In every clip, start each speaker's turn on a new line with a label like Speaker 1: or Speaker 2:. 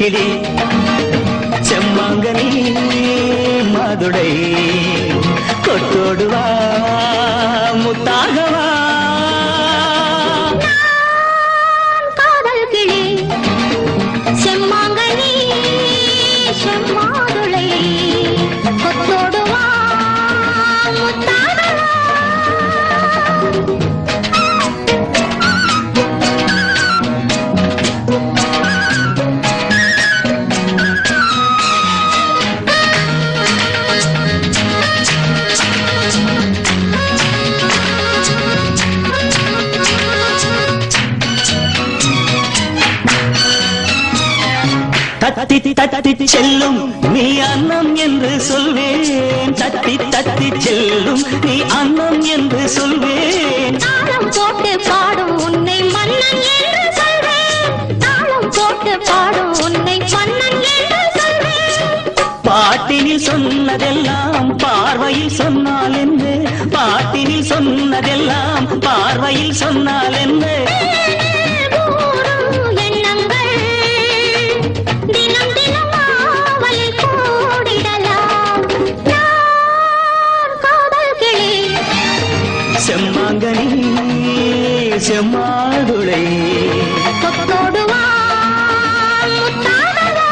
Speaker 1: கிளி செம்மாங்கனி மதுடை கொட்டோடுவா முத்தாகவா
Speaker 2: காதல் கிளி செம்மாங்கனி செம்மாதுளை கொத்தோடுவா முத்தாடுவா
Speaker 1: தத்தி தத்தி செல்லும் நீ அன்னம் என்று சொல்வேன் தத்தி தத்தி செல்லும் நீ அன்னம் என்று சொல்வேன்
Speaker 2: தாளம் போட்டு பாடும் உன்னை மன்னன் என்று சொல்வேன் தாளம் போட்டு பாடும் உன்னை மன்னன் என்று சொல்வேன்
Speaker 1: பாட்டினில் சொன்னதெல்லாம் பார்வையில் சொன்னால் என்ன பாட்டினில் சொன்னதெல்லாம் பார்வையில் சொன்னால் என்ன
Speaker 2: ஊரும் எண்ணங்கள் தினம் தினம் ஆவலில் கூடிடலாம் நான் காதல் கிளி
Speaker 1: செம்மாங்கனி செம்மாதுளை
Speaker 2: கொத்தோடுவா முத்தாடுவா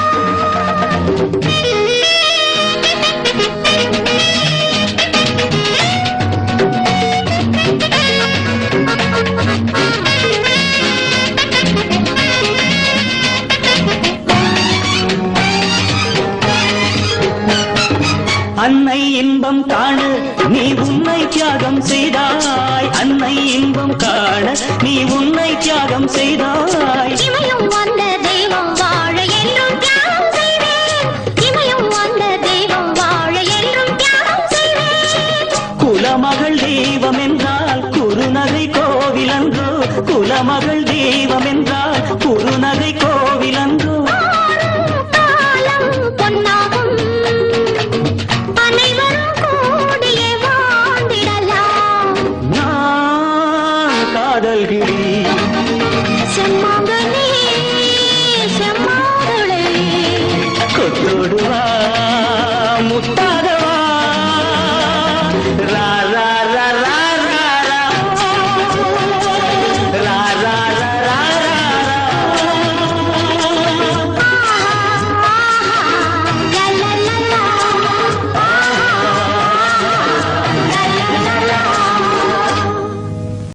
Speaker 1: அன்னை இன்பம் காண நீ உன்னை தியாகம் செய்தாய் அன்னை இன்பம் காண நீ உன்னை தியாகம் செய்தாய்
Speaker 2: இமையும் வந்த தெய்வம் வாழ என்றும் தியாகம் செய்வேன் இமையும் வந்த தெய்வம் வாழ என்றும் தியாகம் செய்வேன்
Speaker 1: குலமகள் தெய்வம் என்றால் குறுநகை கோவில் அன்றோ குலமகள் தெய்வம் என்றால் குறுநகை கோவில் அன்றோ
Speaker 2: காலம் பொன்னாகும் அனைவரும் கூடியே வாழ்ந்திடலாம்
Speaker 1: நான் காதல் கிளி